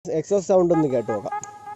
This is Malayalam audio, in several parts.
എക്സോസ് സൗണ്ട് ഒന്ന് കേട്ട് നോക്കാം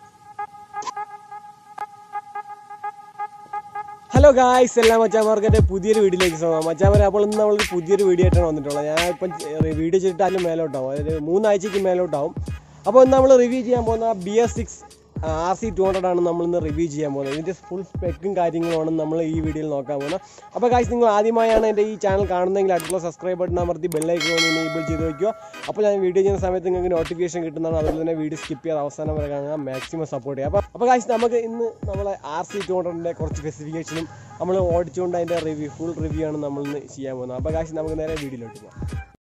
ഹലോ ഗായ്സ് എല്ലാം മച്ചാമാർക്കെൻ്റെ പുതിയൊരു വീഡിയോയിലേക്ക് സ്വാഗതം മച്ചാമാരെ അപ്പോൾ ഇന്ന് നമ്മളൊരു പുതിയൊരു വീഡിയോ ആയിട്ടാണ് വന്നിട്ടുള്ളത് ഞാൻ ഇപ്പം വീഡിയോ ചെയ്തിട്ട് അതിന് മേലോട്ടാവും അതായത് മൂന്നാഴ്ചയ്ക്ക് മേലോട്ടാവും അപ്പോൾ ഇന്ന് നമ്മൾ റിവ്യൂ ചെയ്യാൻ പോകുന്ന B S six R C two hundred ആണ് നമ്മൾ ഇന്ന് റിവ്യൂ ചെയ്യാൻ പോകുന്നത് ഇതിൻ്റെ ഫുൾ സ്പെക്കും കാര്യങ്ങളുമാണ് നമ്മൾ ഈ വീഡിയോയിൽ നോക്കാൻ പോകുന്നത് അപ്പോൾ ഗായ്സ് നിങ്ങൾ ആദ്യമായാണ് എൻ്റെ ഈ ചാനൽ കാണുന്നതെങ്കിൽ അടുത്തുള്ള സബ്സ്ക്രൈബ് ബട്ടൺ അമർത്തി ബെല്ലൈക്കൺ ഒന്ന് എനേബിൾ ചെയ്ത് വയ്ക്കുക അപ്പോൾ ഞാൻ വീഡിയോ ചെയ്യുന്ന സമയത്ത് നിങ്ങൾക്ക് നോട്ടിഫിക്കേഷൻ കിട്ടുന്നതാണ് അതുപോലെ തന്നെ വീഡിയോ സ്കിപ്പ് ചെയ്യാതെ അവസാനം വരെ കാണുക മാക്സിമം സപ്പോർട്ട് ചെയ്യുക അപ്പോൾ അപ്പോൾ ഗായ്സ് നമുക്ക് ഇന്ന് നമ്മളെ ആർ സി ടു ഹൺഡ്രഡിൻ്റെ കുറച്ച് സ്പെസിഫിക്കേഷനും നമ്മൾ ഓടിച്ചുകൊണ്ട് അതിൻ്റെ റിവ്യൂ ഫുൾ റിവ്യൂ ആണ് നമ്മൾ ഇന്ന് ചെയ്യാൻ പോകുന്നത് അപ്പോൾ ഗായ്സ് നമുക്ക് നേരെ വീഡിയോയിലോട്ട് പോകാം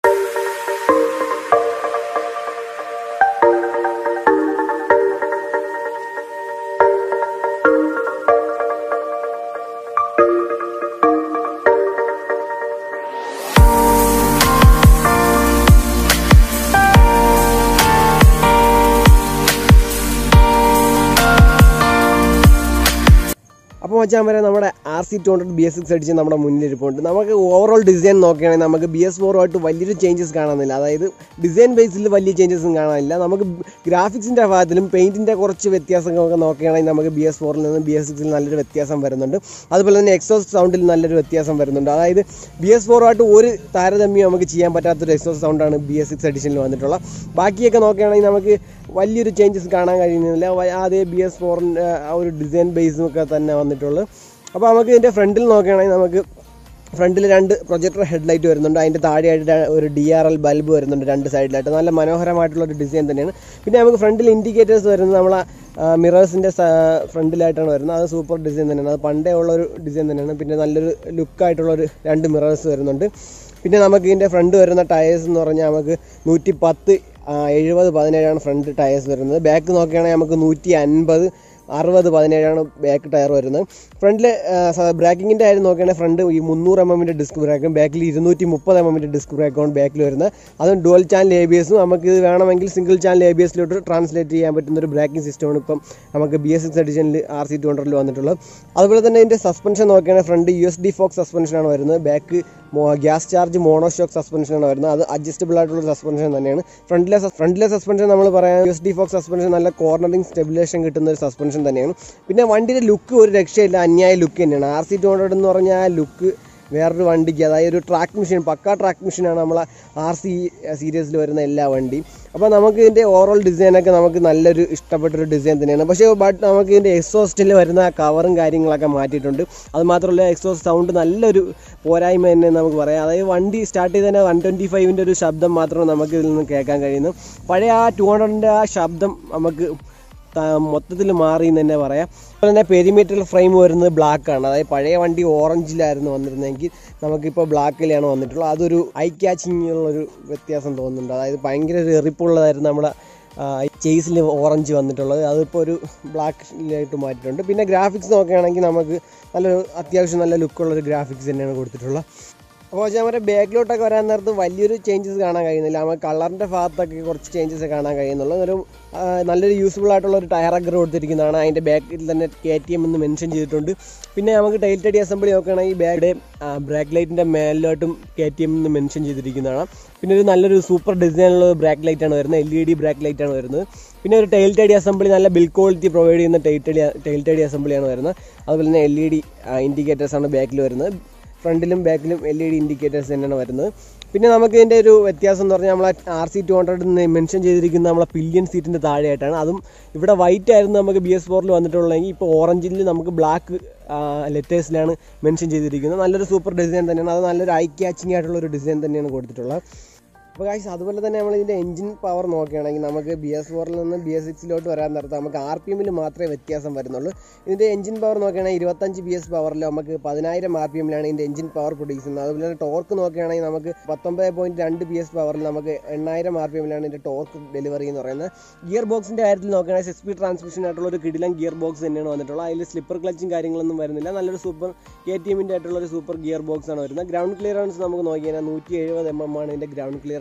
അപ്പോൾ മച്ചാൻ വരെ നമ്മുടെ R C two hundred B S six അടിച്ച് നമ്മുടെ മുന്നിലിരിപ്പുണ്ട് നമുക്ക് ഓവറോൾ ഡിസൈൻ നോക്കുകയാണെങ്കിൽ നമുക്ക് ബി എസ് ഫോറുമായിട്ട് വലിയൊരു ചേഞ്ചസ് കാണാനില്ല അതായത് ഡിസൈൻ ബേസിൽ വലിയ ചേഞ്ചസും കാണാനില്ല നമുക്ക് ഗ്രാഫിക്സിൻ്റെ ഭാഗത്തിലും പെയിൻറ്റിൻ്റെ കുറച്ച് വ്യത്യാസങ്ങളൊക്കെ നോക്കുകയാണെങ്കിൽ നമുക്ക് ബി എസ് ഫോറിൽ നിന്ന് ബി എസ് സിക്സിൽ നല്ലൊരു വ്യത്യാസം വരുന്നുണ്ട് അതുപോലെ തന്നെ എക്സോസ് സൗണ്ടിൽ നല്ലൊരു വ്യത്യാസം വരുന്നുണ്ട് അതായത് ബി എസ് ഫോറുമായിട്ട് ഒരു താരതമ്യം നമുക്ക് ചെയ്യാൻ പറ്റാത്തൊരു എക്സോസ് സൗണ്ടാണ് ബി എസ് സിക്സ് എഡിഷനിൽ വന്നിട്ടുള്ളത് ബാക്കിയൊക്കെ നോക്കുകയാണെങ്കിൽ നമുക്ക് വലിയൊരു ചേഞ്ചസ് കാണാൻ കഴിയുന്നില്ല വ- അതേ ബി എസ് ഫോറിൻ്റെ ആ ഒരു ഡിസൈൻ ബേസും ഒക്കെ തന്നെ വന്നിട്ടുള്ളൂ അപ്പോൾ നമുക്ക് ഇതിൻ്റെ ഫ്രണ്ടിൽ നോക്കുകയാണെങ്കിൽ നമുക്ക് ഫ്രണ്ടിൽ രണ്ട് പ്രൊജക്ടർ ഹെഡ്ലൈറ്റ് വരുന്നുണ്ട് അതിൻ്റെ താഴെയായിട്ട് ര- ഒരു ഡി ആർ എൽ ബൾബ് വരുന്നുണ്ട് രണ്ട് സൈഡിലായിട്ട് നല്ല മനോഹരമായിട്ടുള്ള ഒരു ഡിസൈൻ തന്നെയാണ് പിന്നെ നമുക്ക് ഫ്രണ്ടിൽ ഇൻഡിക്കേറ്റേഴ്സ് വരുന്നത് നമ്മളെ മിറേഴ്സിൻ്റെ ഫ്രണ്ടിലായിട്ടാണ് വരുന്നത് അത് സൂപ്പർ ഡിസൈൻ തന്നെയാണ് അത് പണ്ടേ ഉള്ള ഒരു ഡിസൈൻ തന്നെയാണ് പിന്നെ നല്ലൊരു ലുക്കായിട്ടുള്ളൊരു രണ്ട് മിറേഴ്സ് വരുന്നുണ്ട് പിന്നെ നമുക്ക് ഇതിൻ്റെ ഫ്രണ്ട് വരുന്ന ടയേഴ്സ് എന്ന് പറഞ്ഞാൽ നമുക്ക് നൂറ്റി പത്ത് എഴുപത് പതിനേഴാണ് ഫ്രണ്ട് ടയേഴ്സ് വരുന്നത് ബാക്ക് നോക്കുകയാണെങ്കിൽ നമുക്ക് നൂറ്റി അൻപത് അറുപത് പതിനേഴാണ് ബാക്ക് ടയർ വരുന്നത് ഫ്രണ്ടിൽ ബ്രേക്കിങ്ങിൻ്റെ കാര്യം നോക്കുകയാണെങ്കിൽ ഫ്രണ്ട് ഈ മുന്നൂറ് എം എമ്മിൻ്റെ ഡിസ്ക് ബ്രേക്കും ബാക്കിൽ ഇരുന്നൂറ്റി മുപ്പത് എം എമ്മിൻ്റെ ഡിസ്ക് ബ്രേക്കാണ് ബാക്കിൽ വരുന്നത് അതും ഡുവൽ ചാനൽ എ ബി എസും നമുക്ക് ഇത് വേണമെങ്കിൽ സിംഗിൾ ചാനൽ എ ബി എസിലോട്ട് ട്രാൻസ്ലേറ്റ് ചെയ്യാൻ പറ്റുന്ന ഒരു ബ്രേക്കിംഗ് സിസ്റ്റമാണ് ഇപ്പം നമുക്ക് ബി എസ് സിക്സ് എഡിഷനിൽ ആർ സി ടു ഹൺഡ്രഡിൽ വന്നിട്ടുള്ളത് അതുപോലെ തന്നെ ഇതിൻ്റെ സസ്പെൻഷൻ നോക്കുകയാണെങ്കിൽ front U S D Fox സസ്പെൻഷനാണ് വരുന്നത് ബാക്ക് ഗ്യാസ് ചാർജ് മോണോഷോക്ക് സസ്പെൻഷനാണ് വരുന്നത് അത് അഡ്ജസ്റ്റബിൾ ആയിട്ടുള്ള സസ്പെൻഷൻ തന്നെയാണ് ഫ്രണ്ടിലെ ഫ്രണ്ടിലെ സസ്പെൻഷൻ നമ്മൾ പറയാൻ U S D Fox suspension നല്ല കോർണറിങ് സ്റ്റെബിലേഷൻ കിട്ടുന്ന ഒരു സസ്പെൻഷൻ തന്നെയാണ് പിന്നെ വണ്ടിയുടെ ലുക്ക് ഒരു രക്ഷയില്ല അന്യായ ലുക്ക് തന്നെയാണ് ആർ സി ടു ഹൺഡ്രഡ് എന്ന് പറഞ്ഞാൽ ആ ലുക്ക് വേറൊരു വണ്ടിക്ക് അതായത് ഒരു ട്രാക്ക് മെഷീൻ പക്കാ ട്രാക്ക് മെഷീനാണ് നമ്മളെ ആർ സി സീരീസിൽ വരുന്ന എല്ലാ വണ്ടിയും അപ്പോൾ നമുക്ക് ഇതിൻ്റെ ഓവറോൾ ഡിസൈനൊക്കെ നമുക്ക് നല്ലൊരു ഇഷ്ടപ്പെട്ടൊരു ഡിസൈൻ തന്നെയാണ് പക്ഷേ ബട്ട് നമുക്ക് ഇതിൻ്റെ എക്സോസ്റ്റിൽ വരുന്ന ആ കവറും കാര്യങ്ങളൊക്കെ മാറ്റിയിട്ടുണ്ട് അത് മാത്രമല്ല എക്സോസ്റ്റ് സൗണ്ട് നല്ലൊരു പോരായ്മ തന്നെ നമുക്ക് പറയാം അതായത് വണ്ടി സ്റ്റാർട്ട് ചെയ്ത് തന്നെ വൺ ട്വൻറ്റി ഫൈവിൻ്റെ ഒരു ശബ്ദം മാത്രമേ നമുക്ക് ഇതിൽ നിന്ന് കേൾക്കാൻ കഴിയുന്നു പഴയ ആ ടു ഹൺഡ്രഡിൻ്റെ ആ ശബ്ദം നമുക്ക് മൊത്തത്തിൽ മാറി എന്ന് തന്നെ പറയാം അതുപോലെ തന്നെ പെരിമീറ്റർ ഫ്രെയിം വരുന്നത് ബ്ലാക്ക് ആണ് അതായത് പഴയ വണ്ടി ഓറഞ്ചിലായിരുന്നു വന്നിരുന്നെങ്കിൽ നമുക്കിപ്പോൾ ബ്ലാക്കിലാണ് വന്നിട്ടുള്ളത് അതൊരു ഐ ക്യാച്ചിങ് ഉള്ളൊരു വ്യത്യാസം തോന്നുന്നുണ്ട് അതായത് ഭയങ്കര ഒരു എറിപ്പുള്ളതായിരുന്നു നമ്മുടെ ചേസിൽ ഓറഞ്ച് വന്നിട്ടുള്ളത് അതിപ്പോൾ ഒരു ബ്ലാക്കിലായിട്ട് മാറ്റിയിട്ടുണ്ട് പിന്നെ ഗ്രാഫിക്സ് നോക്കുകയാണെങ്കിൽ നമുക്ക് നല്ലൊരു അത്യാവശ്യം നല്ല ലുക്കുള്ളൊരു ഗ്രാഫിക്സ് തന്നെയാണ് കൊടുത്തിട്ടുള്ളത് അപ്പോൾ നമ്മുടെ ബാക്കിലോട്ടൊക്കെ വരാൻ നേരത്ത് വലിയൊരു ചേഞ്ചസ് കാണാൻ കഴിയുന്നില്ല നമുക്ക് കളറിൻ്റെ ഭാഗത്തൊക്കെ കുറച്ച് ചേഞ്ചസ് കാണാൻ കഴിയുന്നുള്ളൂ ഒരു ആ, നല്ലൊരു യൂസ്ഫുൾ ആയിട്ടുള്ള ഒരു ടയർ അഗ്ര കൊടുത്തിരിക്കുന്നതാണ് അതിൻ്റെ ബാക്കിൽ തന്നെ കെ ടി എം എന്ന് മെൻഷൻ ചെയ്തിട്ടുണ്ട് പിന്നെ നമുക്ക് ടൈൽ ടടി അസംബ്ലി നോക്കുകയാണെങ്കിൽ ബാക്കിൻ്റെ ബ്രേക്ക് ലൈറ്റിൻ്റെ മേലിലോട്ടും കെ ടി എം എന്ന് മെൻഷൻ ചെയ്തിരിക്കുന്നതാണ് പിന്നെ ഒരു നല്ലൊരു സൂപ്പർ ഡിസൈനുള്ള ബ്രേക്ക് ലൈറ്റാണ് വരുന്നത് എൽ ഇ ഡി ബ്രേക്ക് ലൈറ്റാണ് വരുന്നത് പിന്നെ ഒരു ടൈൽ ടടി അസംബ്ലി നല്ല ബിൽ ക്വാളിറ്റി പ്രൊവൈഡ് ചെയ്യുന്ന ടൈൽ ടടി ടൈൽ ടടി അസംബ്ലിയാണ് വരുന്നത് അതുപോലെ തന്നെ എൽ ഇ ഡി ഇൻഡിക്കേറ്റേഴ്സാണ് ബാക്കിൽ വരുന്നത് ഫ്രണ്ടിലും ബാക്കിലും എൽ ഇ ഡി ഇൻഡിക്കേറ്റേഴ്സ് തന്നെയാണ് വരുന്നത് പിന്നെ നമുക്ക് ഇതിൻ്റെ ഒരു വ്യത്യാസം എന്ന് പറഞ്ഞാൽ നമ്മളെ R C two hundred mention ചെയ്തിരിക്കുന്ന നമ്മളെ പില്യൻ സീറ്റിൻ്റെ താഴെയായിട്ടാണ് അതും ഇവിടെ വൈറ്റ് ആയിരുന്നു നമുക്ക് ബി എസ് ഫോറിൽ വന്നിട്ടുള്ളതെങ്കിൽ ഇപ്പോൾ ഓറഞ്ചിൽ നമുക്ക് ബ്ലാക്ക് ലെറ്റേഴ്സിലാണ് മെൻഷൻ ചെയ്തിരിക്കുന്നത് നല്ലൊരു സൂപ്പർ ഡിസൈൻ തന്നെയാണ് അത് നല്ലൊരു ഐ ക്യാച്ചിങ് ആയിട്ടുള്ള ഒരു ഡിസൈൻ തന്നെയാണ് കൊടുത്തിട്ടുള്ളത് അപ്പോൾ കാശ് അതുപോലെ തന്നെ നമ്മൾ ഇതിൻ്റെ എഞ്ചിൻ പവർ നോക്കുകയാണെങ്കിൽ നമുക്ക് ബി എസ് ഫോറിൽ നിന്ന് ബി എസ് സിക്സിലോട്ട് വരാൻ നേരത്ത് നമുക്ക് ആർ പി എമ്മിൽ മാത്രമേ വ്യത്യാസം വരുന്നുള്ളൂ ഇതിൻ്റെ എഞ്ചിൻ പവർ നോക്കുകയാണെങ്കിൽ ഇരുപത്തഞ്ച് ബി എസ് പവറിൽ നമുക്ക് പതിനായിരം ആർ പി എമ്മിലാണ് ഇതിൻ്റെ എഞ്ചിൻ പവർ പ്രൊഡ്യൂസ് ചെയ്യുന്നത് അതുപോലെ തന്നെ ടോർക്ക് നോക്കുകയാണെങ്കിൽ നമുക്ക് പത്തൊമ്പത് പോയിൻറ്റ് രണ്ട് ബി എസ് പവറിൽ നമുക്ക് എണ്ണായിരം ആർ പി എമ്മിലാണ് ഇതിൻ്റെ ടോർക്ക് ഡെലിവറി എന്ന് പറയുന്നത് ഗിയർ ബോക്സിൻ്റെ കാര്യത്തിൽ നോക്കുകയാണെങ്കിൽ സിക്സ് സ്പീഡ് ട്രാൻസ്മിഷൻ ആയിട്ടുള്ള ഒരു കിടിലൻ ഗിയർ ബോക്സ് തന്നെയാണ് വന്നിട്ടുള്ളത് അതിൽ സ്ലിപ്പർ ക്ലച്ചും കാര്യങ്ങളൊന്നും വരുന്നില്ല നല്ലൊരു സൂപ്പർ കെ ടി എമ്മിൻ്റെ ആയിട്ടുള്ള ഒരു സൂപ്പർ ഗിയർ ബോക്സ് ആണ് വരുന്നത് ഗ്രൗണ്ട് ക്ലിയറൻസ് നമുക്ക് നോക്കിയാൽ നൂറ്റി എഴുപത് എം എം ആണ് ഇതിൻ്റെ ഗ്രൗണ്ട് ക്ലിയറൻസ്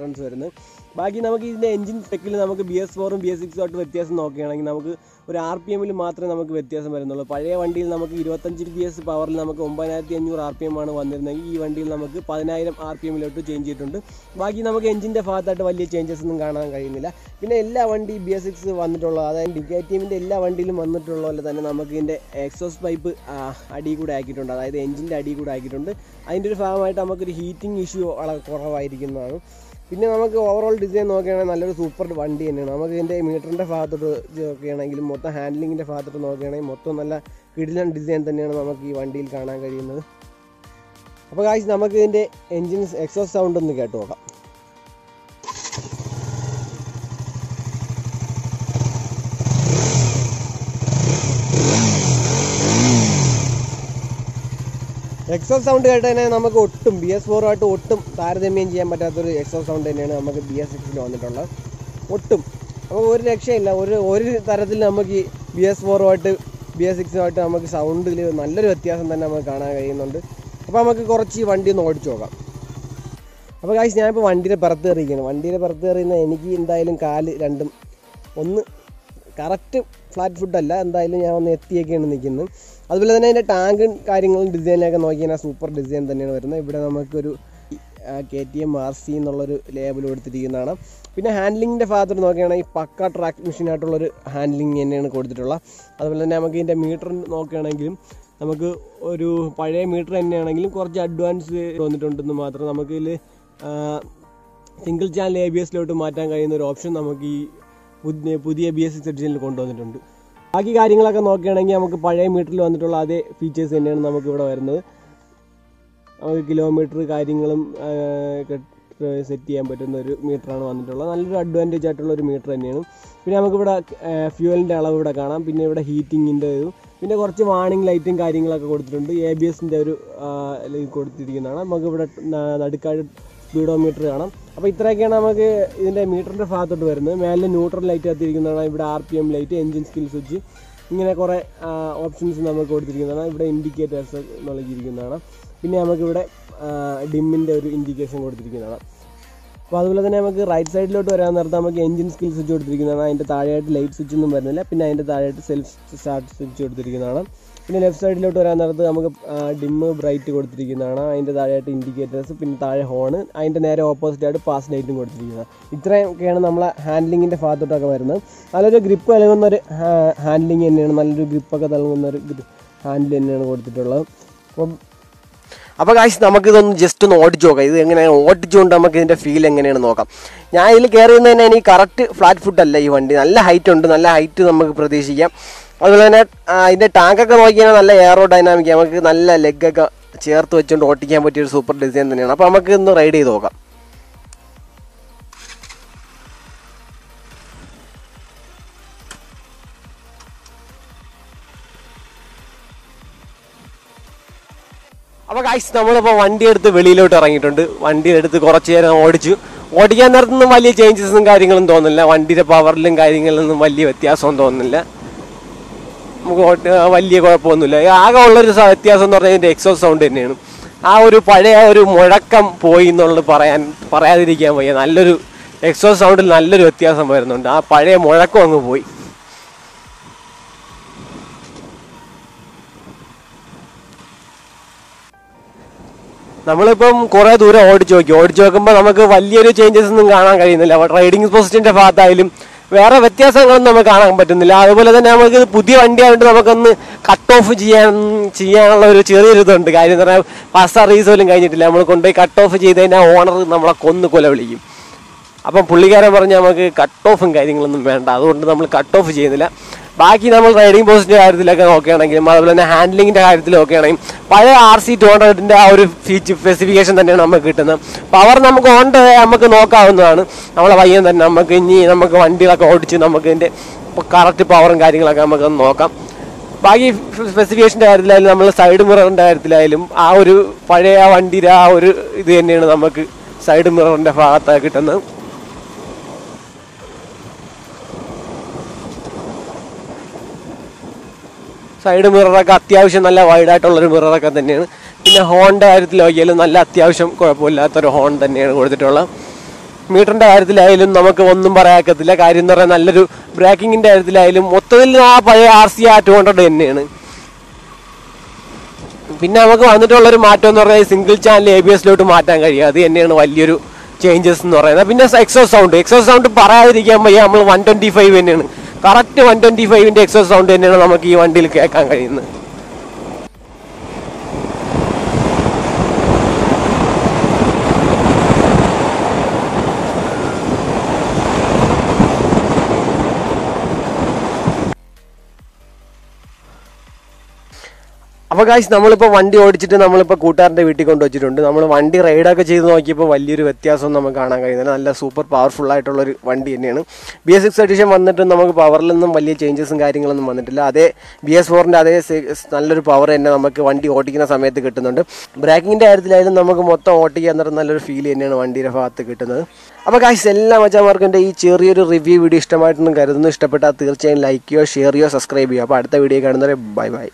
ഡിഫറൻസ് വരുന്നത് ബാക്കി നമുക്ക് ഇതിൻ്റെ എഞ്ചിൻ സ്പെക്കിൽ നമുക്ക് ബി എസ് ഫോറും ബി എസ് സിക്സുമായിട്ട് വ്യത്യാസം നോക്കുകയാണെങ്കിൽ നമുക്ക് ഒരു ആർ പി എമ്മിൽ മാത്രമേ നമുക്ക് വ്യത്യാസം വരുന്നുള്ളൂ പഴയ വണ്ടിയിൽ നമുക്ക് ഇരുപത്തഞ്ച് ബി എസ് പവറിൽ നമുക്ക് ഒമ്പതിനായിരത്തി അഞ്ഞൂറ് ആർ പി എം ആണ് വന്നിരുന്നെങ്കിൽ ഈ വണ്ടിയിൽ നമുക്ക് പതിനായിരം ആർ പി എമ്മിലോട്ട് ചേഞ്ച് ചെയ്തിട്ടുണ്ട് ബാക്കി നമുക്ക് എഞ്ചിൻ്റെ ഭാഗത്തായിട്ട് വലിയ ചേഞ്ചസ് ഒന്നും കാണാൻ കഴിയുന്നില്ല പിന്നെ എല്ലാ വണ്ടി ബി എസ് സിക്സ് വന്നിട്ടുള്ള അതായത് ഡിഗ ടീമിൻ്റെ എല്ലാ വണ്ടിയിലും വന്നിട്ടുള്ള പോലെ തന്നെ നമുക്ക് ഇതിൻ്റെ എക്സോസ് പൈപ്പ് അടി കൂടെ ആക്കിയിട്ടുണ്ട് അതായത് എഞ്ചിൻ്റെ അടി കൂടെ ആക്കിയിട്ടുണ്ട് അതിൻ്റെ ഒരു ഭാഗമായിട്ട് നമുക്കൊരു ഹീറ്റിംഗ് ഇഷ്യൂ വളരെ കുറവായിരിക്കുന്നതാണ് പിന്നെ നമുക്ക് ഓവറോൾ ഡിസൈൻ നോക്കുകയാണെങ്കിൽ നല്ലൊരു സൂപ്പർ വണ്ടി തന്നെയാണ് നമുക്ക് ഇതിൻ്റെ മീറ്ററിൻ്റെ ഭാഗത്തോട്ട് നോക്കുകയാണെങ്കിലും മൊത്തം ഹാൻഡ്ലിങ്ങിൻ്റെ ഭാഗത്തോട്ട് നോക്കുകയാണെങ്കിൽ മൊത്തം നല്ല കിടിലൻ ഡിസൈൻ തന്നെയാണ് നമുക്ക് ഈ വണ്ടിയിൽ കാണാൻ കഴിയുന്നത് അപ്പോൾ കാഴ്ച നമുക്ക് ഇതിൻ്റെ എൻജിൻ എക്സോസ് സൗണ്ട് ഒന്ന് കേട്ട് നോക്കാം എക്സോ സൗണ്ട് കേട്ട് തന്നെ നമുക്ക് ഒട്ടും ബി എസ് ഫോറുമായിട്ട് ഒട്ടും താരതമ്യം ചെയ്യാൻ പറ്റാത്തൊരു എക്സോ സൗണ്ട് തന്നെയാണ് നമുക്ക് ബി എസ് സിക്സിൽ വന്നിട്ടുള്ളത് ഒട്ടും നമുക്ക് ഒരു രക്ഷയില്ല ഒരു ഒരു തരത്തിൽ നമുക്ക് ഈ ബി എസ് ഫോറുമായിട്ട് ബി എസ് സിക്സുമായിട്ട് നമുക്ക് സൗണ്ടിൽ നല്ലൊരു വ്യത്യാസം തന്നെ നമുക്ക് കാണാൻ കഴിയുന്നുണ്ട് അപ്പോൾ നമുക്ക് കുറച്ച് ഈ വണ്ടി ഒന്ന് ഓടിച്ചു നോക്കാം അപ്പോൾ കാശ് ഞാനിപ്പോൾ വണ്ടിയുടെ പുറത്ത് കയറിയിരിക്കുകയാണ് വണ്ടിയുടെ പുറത്ത് കയറിയുന്ന എനിക്ക് എന്തായാലും കാല് രണ്ടും ഒന്ന് കറക്റ്റ് ഫ്ലാറ്റ് ഫുഡല്ല എന്തായാലും ഞാൻ ഒന്ന് എത്തിയൊക്കെയാണ് നിൽക്കുന്നത് അതുപോലെ തന്നെ അതിൻ്റെ ടാങ്കും കാര്യങ്ങളും ഡിസൈനൊക്കെ നോക്കി കഴിഞ്ഞാൽ സൂപ്പർ ഡിസൈൻ തന്നെയാണ് വരുന്നത് ഇവിടെ നമുക്കൊരു K T M R C എന്നുള്ളൊരു ലേബൽ കൊടുത്തിരിക്കുന്നതാണ് പിന്നെ ഹാൻഡ്ലിങ്ങിൻ്റെ ഭാഗത്തോട്ട് നോക്കുകയാണെങ്കിൽ പക്ക ട്രാക്ക് മെഷീനായിട്ടുള്ളൊരു ഹാൻഡ്ലിങ് തന്നെയാണ് കൊടുത്തിട്ടുള്ളത് അതുപോലെ തന്നെ നമുക്ക് ഇതിൻ്റെ മീറ്റർ നോക്കുകയാണെങ്കിലും നമുക്ക് ഒരു പഴയ മീറ്റർ തന്നെയാണെങ്കിലും കുറച്ച് അഡ്വാൻസ് വന്നിട്ടുണ്ടെന്ന് മാത്രം നമുക്ക് ഇതിൽ സിംഗിൾ ചാനൽ എ ബി എസിലോട്ട് മാറ്റാൻ കഴിയുന്ന ഒരു ഓപ്ഷൻ നമുക്ക് ഈ പുതിയ പുതിയ ബി എസ് സിക്സ് എഡിഷനിൽ കൊണ്ടുവന്നിട്ടുണ്ട് ബാക്കി കാര്യങ്ങളൊക്കെ നോക്കുകയാണെങ്കിൽ നമുക്ക് പഴയ മീറ്ററിൽ വന്നിട്ടുള്ള അതേ ഫീച്ചേഴ്സ് തന്നെയാണ് നമുക്ക് ഇവിടെ വരുന്നത് നമുക്ക് കിലോമീറ്റർ കാര്യങ്ങളും സെറ്റ് ചെയ്യാൻ പറ്റുന്ന ഒരു മീറ്ററാണ് വന്നിട്ടുള്ളത് നല്ലൊരു അഡ്വാൻറ്റേജ് ആയിട്ടുള്ള ഒരു മീറ്റർ തന്നെയാണ് പിന്നെ നമുക്കിവിടെ ഫ്യൂവലിൻ്റെ അളവ് ഇവിടെ കാണാം പിന്നെ ഇവിടെ ഹീറ്റിങ്ങിൻ്റെ ഇതും പിന്നെ കുറച്ച് വാണിംഗ് ലൈറ്റും കാര്യങ്ങളൊക്കെ കൊടുത്തിട്ടുണ്ട് എ ബി എസിൻ്റെ ഒരു കൊടുത്തിരിക്കുന്നതാണ് നമുക്കിവിടെ നടുക്കാട് സ്പീഡോമീറ്റർ കാണാം അപ്പോൾ ഇത്രയൊക്കെയാണ് നമുക്ക് ഇതിൻ്റെ മീറ്ററിൻ്റെ ഭാഗത്തോട്ട് വരുന്നത് മേലെ ന്യൂട്രൽ ലൈറ്റ് കത്തിരിക്കുന്നതാണ് ഇവിടെ R P M light engine kill switch ഇങ്ങനെ കുറേ ഓപ്ഷൻസ് നമുക്ക് കൊടുത്തിരിക്കുന്നതാണ് ഇവിടെ ഇൻഡിക്കേറ്റേഴ്സ് നൽകിയിരിക്കുന്നതാണ് പിന്നെ നമുക്കിവിടെ ഡിമ്മിൻ്റെ ഒരു ഇൻഡിക്കേഷൻ കൊടുത്തിരിക്കുന്നതാണ് അപ്പോൾ അതുപോലെ തന്നെ നമുക്ക് റൈറ്റ് സൈഡിലോട്ട് വരാൻ നേരത്ത് നമുക്ക് എഞ്ചിൻ സ്കിൽ സ്വിച്ച് കൊടുത്തിരിക്കുന്നതാണ് അതിൻ്റെ താഴെയായിട്ട് ലൈറ്റ് സ്വിച്ച് ഒന്നും വരുന്നില്ല പിന്നെ അതിൻ്റെ താഴെയായിട്ട് സെൽഫ് സ്റ്റാർട്ട് സ്വിച്ച് കൊടുത്തിരിക്കുന്നതാണ് പിന്നെ ലെഫ്റ്റ് സൈഡിലോട്ട് വരാൻ നേരത്ത് നമുക്ക് ഡിമ്മ് ബ്രൈറ്റ് കൊടുത്തിരിക്കുന്നതാണ് അതിൻ്റെ താഴെയായിട്ട് ഇൻഡിക്കേറ്റേഴ്സ് പിന്നെ താഴെ ഹോണ് അതിൻ്റെ നേരെ ഓപ്പോസിറ്റ് ആയിട്ട് പാസ് ലൈറ്റും കൊടുത്തിരിക്കുന്നത് ഇത്രയൊക്കെയാണ് നമ്മളെ ഹാൻഡ്ലിങ്ങിൻ്റെ ഭാഗത്തോട്ടൊക്കെ വരുന്നത് നല്ലൊരു ഗ്രിപ്പ് നൽകുന്ന ഒരു ഹാൻഡ്ലിങ് തന്നെയാണ് നല്ലൊരു ഗ്രിപ്പൊക്കെ നൽകുന്ന ഒരു ഹാൻഡിൽ തന്നെയാണ് കൊടുത്തിട്ടുള്ളത് അപ്പം അപ്പോൾ കാശ് നമുക്കിതൊന്ന് ജസ്റ്റ് ഒന്ന് ഓടിച്ചു നോക്കാം ഇത് എങ്ങനെയാണ് ഓടിച്ചുകൊണ്ട് നമുക്ക് ഇതിൻ്റെ ഫീൽ എങ്ങനെയാണ് നോക്കാം ഞാൻ ഇതിൽ കയറിയുന്നത് തന്നെ എനിക്ക് കറക്റ്റ് ഫ്ലാറ്റ് ഫുഡ് അല്ല ഈ വണ്ടി നല്ല ഹൈറ്റ് ഉണ്ട് നല്ല ഹൈറ്റ് നമുക്ക് പ്രതീക്ഷിക്കാം അതുപോലെ തന്നെ അതിൻ്റെ ടാങ്കൊക്കെ നോക്കിയാൽ നല്ല എയറോ ഡൈനാമിക് നമുക്ക് നല്ല ലെഗൊക്കെ ചേർത്ത് വെച്ചുകൊണ്ട് ഓട്ടിക്കാൻ പറ്റിയ ഒരു സൂപ്പർ ഡിസൈൻ തന്നെയാണ് അപ്പോൾ നമുക്ക് ഒന്ന് റൈഡ് ചെയ്ത് നോക്കാം അപ്പോൾ കായ്സ് നമ്മളിപ്പോൾ വണ്ടി എടുത്ത് വെളിയിലോട്ട് ഇറങ്ങിയിട്ടുണ്ട് വണ്ടി എടുത്ത് കുറച്ച് നേരം ഓടിച്ചു ഓടിക്കാൻ നേരത്തൊന്നും വലിയ ചേഞ്ചസും കാര്യങ്ങളും തോന്നുന്നില്ല വണ്ടിയുടെ പവറിലും കാര്യങ്ങളിലൊന്നും വലിയ വ്യത്യാസവും തോന്നുന്നില്ല നമുക്ക് ഓട്ട് വലിയ കുഴപ്പമൊന്നുമില്ല ആകെ ഉള്ളൊരു സ- വ്യത്യാസം എന്ന് പറഞ്ഞാൽ ഇതിൻ്റെ എക്സോസ് സൗണ്ട് തന്നെയാണ് ആ ഒരു പഴയ ഒരു മുഴക്കം പോയി എന്നുള്ളത് പറയാൻ പറയാതിരിക്കാൻ വയ്യ നല്ലൊരു എക്സോസ് സൗണ്ടിൽ നല്ലൊരു വ്യത്യാസം വരുന്നുണ്ട് ആ പഴയ മുഴക്കം അങ്ങ് പോയി നമ്മളിപ്പം കുറെ ദൂരം ഓടിച്ചു നോക്കി ഓടിച്ചു നോക്കുമ്പോൾ നമുക്ക് വലിയൊരു ചേഞ്ചസ് ഒന്നും കാണാൻ കഴിയുന്നില്ല റൈഡിങ് പോസ്റ്റിന്റെ ഭാഗത്തായാലും വേറെ വ്യത്യാസങ്ങളൊന്നും നമുക്ക് കാണാൻ പറ്റുന്നില്ല അതുപോലെ തന്നെ നമുക്ക് ഇത് പുതിയ വണ്ടിയായിട്ട് നമുക്കൊന്ന് കട്ട് ഓഫ് ചെയ്യാൻ ചെയ്യാനുള്ള ഒരു ചെറിയൊരു ഇതുണ്ട് കാര്യം എന്ന് പറഞ്ഞാൽ ഫസ്റ്റ് സർവീസ് പോലും കഴിഞ്ഞിട്ടില്ല നമ്മൾ കൊണ്ടുപോയി കട്ട് ഓഫ് ചെയ്ത് കഴിഞ്ഞാൽ ഓണർ നമ്മളെ കൊന്ന് കൊല വിളിക്കും അപ്പം പുള്ളിക്കാരൻ പറഞ്ഞ നമുക്ക് കട്ട് ഓഫും കാര്യങ്ങളൊന്നും വേണ്ട അതുകൊണ്ട് നമ്മൾ കട്ട് ഓഫ് ചെയ്യുന്നില്ല ബാക്കി നമ്മൾ റൈഡിംഗ് പോസ്റ്റിന്റെ കാര്യത്തിലൊക്കെ നോക്കുകയാണെങ്കിലും അതുപോലെ തന്നെ ഹാൻഡ്ലിങ്ങിന്റെ കാര്യത്തിൽ നോക്കുകയാണെങ്കിലും പഴയ ആർ സി ടു ഹൺഡ്രഡിന്റെ ആ ഒരു ഫീച്ചർ സ്പെസിഫിക്കേഷൻ തന്നെയാണ് നമുക്ക് കിട്ടുന്നത് പവർ നമുക്ക് ഓൺ നമുക്ക് നോക്കാവുന്നതാണ് നമ്മളെ പയ്യൻ തന്നെ നമുക്ക് ഇനി നമുക്ക് വണ്ടികളൊക്കെ ഓടിച്ച് നമുക്ക് ഇതിന്റെ കറക്റ്റ് പവറും കാര്യങ്ങളൊക്കെ നമുക്ക് നോക്കാം ബാക്കി സ്പെസിഫിക്കേഷൻ്റെ കാര്യത്തിലായാലും നമ്മൾ സൈഡ് മിററിൻ്റെ കാര്യത്തിലായാലും ആ ഒരു പഴയ ആ വണ്ടിയുടെ ആ ഒരു ഇത് തന്നെയാണ് നമുക്ക് സൈഡ് മിററിൻ്റെ ഭാഗത്ത് കിട്ടുന്നത് സൈഡ് മിററൊക്കെ അത്യാവശ്യം നല്ല വൈഡായിട്ടുള്ളൊരു മിററൊക്കെ തന്നെയാണ് പിന്നെ ഹോണിൻ്റെ കാര്യത്തിൽ നോക്കിയാലും നല്ല അത്യാവശ്യം കുഴപ്പമില്ലാത്തൊരു ഹോൺ തന്നെയാണ് കൊടുത്തിട്ടുള്ളത് മീറ്ററിന്റെ കാര്യത്തിലായാലും നമുക്ക് ഒന്നും പറയാക്കത്തില്ല കാര്യം എന്ന് പറഞ്ഞാൽ നല്ലൊരു ബ്രേക്കിങ്ങിന്റെ കാര്യത്തിലായാലും മൊത്തത്തിൽ ആ പഴയ ആർ സി ആ ടു ഹൺഡ്രഡ് തന്നെയാണ് പിന്നെ നമുക്ക് വന്നിട്ടുള്ള ഒരു മാറ്റം എന്ന് പറഞ്ഞാൽ സിംഗിൾ ചാനൽ എ ബി എസിലോട്ട് മാറ്റാൻ കഴിയും അത് തന്നെയാണ് വലിയൊരു ചേഞ്ചസ് എന്ന് പറയുന്നത് പിന്നെ എക്സോ സൗണ്ട് എക്സോ സൗണ്ട് പറയാതിരിക്കാൻ വയ്യ നമ്മൾ വൺ ട്വന്റി ഫൈവ് തന്നെയാണ് കറക്റ്റ് വൺ ട്വന്റി ഫൈവിന്റെ എക്സോ സൗണ്ട് തന്നെയാണ് നമുക്ക് ഈ വണ്ടിയിൽ കേൾക്കാൻ കഴിയുന്നത് അപ്പോൾ ഗായ്സ് നമ്മളിപ്പോൾ വണ്ടി ഓടിച്ചിട്ട് നമ്മളിപ്പോൾ കൂട്ടുകാരൻ്റെ വീട്ടിൽ കൊണ്ട് വെച്ചിട്ടുണ്ട് നമ്മൾ വണ്ടി റൈഡൊക്കെ ചെയ്ത് നോക്കിയപ്പോൾ വലിയൊരു വ്യത്യാസം നമുക്ക് കാണാൻ കഴിയുന്നത് നല്ല സൂപ്പർ പവർഫുൾ ആയിട്ടുള്ളൊരു വണ്ടി തന്നെയാണ് ബി എസ് സിക്സ് എഡിഷൻ വന്നിട്ട് നമുക്ക് പവറിലൊന്നും വലിയ ചേഞ്ചസും കാര്യങ്ങളൊന്നും വന്നിട്ടില്ല അതേ ബി എസ് ഫോറിൻ്റെ അതേ സെ- നല്ലൊരു പവർ തന്നെ നമുക്ക് വണ്ടി ഓടിക്കുന്ന സമയത്ത് കിട്ടുന്നുണ്ട് ബ്രേക്കിങ്ങിൻ്റെ കാര്യത്തിലായാലും നമുക്ക് മൊത്തം ഓട്ടിക്കാൻ എന്നിട്ട് നല്ലൊരു ഫീൽ തന്നെയാണ് വണ്ടിയുടെ ഭാഗത്ത് കിട്ടുന്നത് അപ്പോൾ ഗായ്സ് എല്ലാ മച്ചാമാർക്കും എൻ്റെ ഈ ചെറിയൊരു റിവ്യൂ വീഡിയോ ഇഷ്ടമായിട്ടൊന്നും കരുതുന്നു ഇഷ്ടപ്പെട്ടാൽ തീർച്ചയായും ലൈക്ക് ചെയ്യുകയോ ഷെയർ ചെയ്യുകയോ സബ്സ്ക്രൈബ് ചെയ്യുക അപ്പോൾ അടുത്ത വീഡിയോ കാണുന്നവരെ ബൈ ബൈ